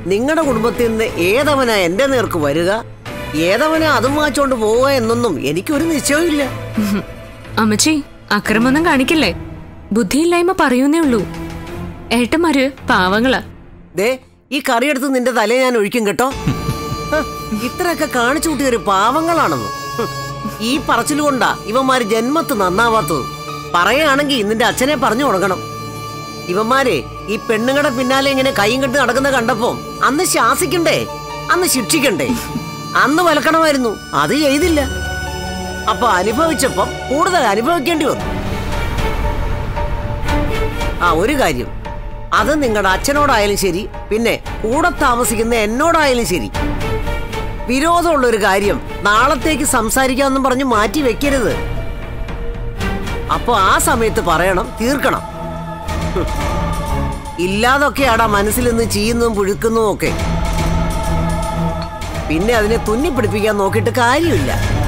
നിങ്ങളുടെ കുടുംബത്തിൽ നിന്ന് ഏതവനാ എന്റെ നേർക്ക് വരിക ഏതവനാ അതും വാങ്ങിച്ചോണ്ട് പോവുക എന്നൊന്നും എനിക്കൊരു നിശ്ചയമില്ല ഉഹും. അമ്മച്ചി അക്രമൊന്നും കാണിക്കില്ലേ ബുദ്ധിയില്ലായ്മ പറയൂന്നേ ഉള്ളൂ ഏട്ടന്മാര് പാവങ്ങളാ ദേ ഈ കറിയെടുത്ത് നിന്റെ തലേ ഞാൻ ഒഴിക്കും കേട്ടോ ഹ്, ഇത്രയൊക്കെ കാണിച്ചു കൂട്ടിയൊരു പാവങ്ങളാണെന്ന് ഹ്, ഈ പറച്ചിൽ കൊണ്ടാ ഇവന്മാര് ജന്മത്ത് നന്നാവാത്തത് പറയുകയാണെങ്കിൽ നിന്റെ അച്ഛനെ പറഞ്ഞു തുടങ്ങണം ഇവന്മാരെ ഈ പെണ്ണുങ്ങളുടെ പിന്നാലെ ഇങ്ങനെ കൈയും കെട്ടി നടക്കുന്ന കണ്ടപ്പോ അന്ന് ശാസിക്കണ്ടേ അന്ന് ശിക്ഷിക്കണ്ടേ അന്ന് വലക്കണമായിരുന്നു അത് ചെയ്തില്ല അപ്പൊ അനുഭവിച്ചപ്പം കൂടുതൽ അനുഭവിക്കേണ്ടി വന്നു ആ ഒരു കാര്യം അത് നിങ്ങളുടെ അച്ഛനോടായാലും ശരി പിന്നെ കൂടെ താമസിക്കുന്ന എന്നോടായാലും ശരി വിരോധമുള്ള ഒരു കാര്യം നാളത്തേക്ക് സംസാരിക്കാമെന്നും പറഞ്ഞ് മാറ്റി വെക്കരുത് അപ്പൊ ആ സമയത്ത് പറയണം തീർക്കണം ഹും. ഇല്ലാതൊക്കെയാടാ മനസ്സിൽ നിന്ന് ചെയ്യുന്നതും പുഴുക്കുന്നതും ഒക്കെ പിന്നെ അതിനെ തുന്നി പിടിപ്പിക്കാൻ നോക്കിയിട്ട് കാര്യമില്ല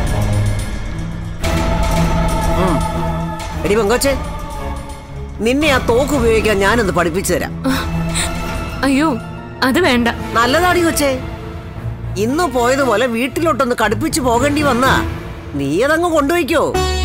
ഉം. എടി പെങ്കോച്ചെ നിന്നെ ആ തോക്ക് ഉപയോഗിക്കാൻ ഞാനൊന്ന് പഠിപ്പിച്ചു തരാം അയ്യോ അത് വേണ്ട നല്ലതാടി കൊച്ചേ ഇന്ന് പോയതുപോലെ വീട്ടിലോട്ടൊന്ന് കടുപ്പിച്ചു പോകേണ്ടി വന്നാ നീ അതങ്ങ് കൊണ്ടുപോയിക്കോ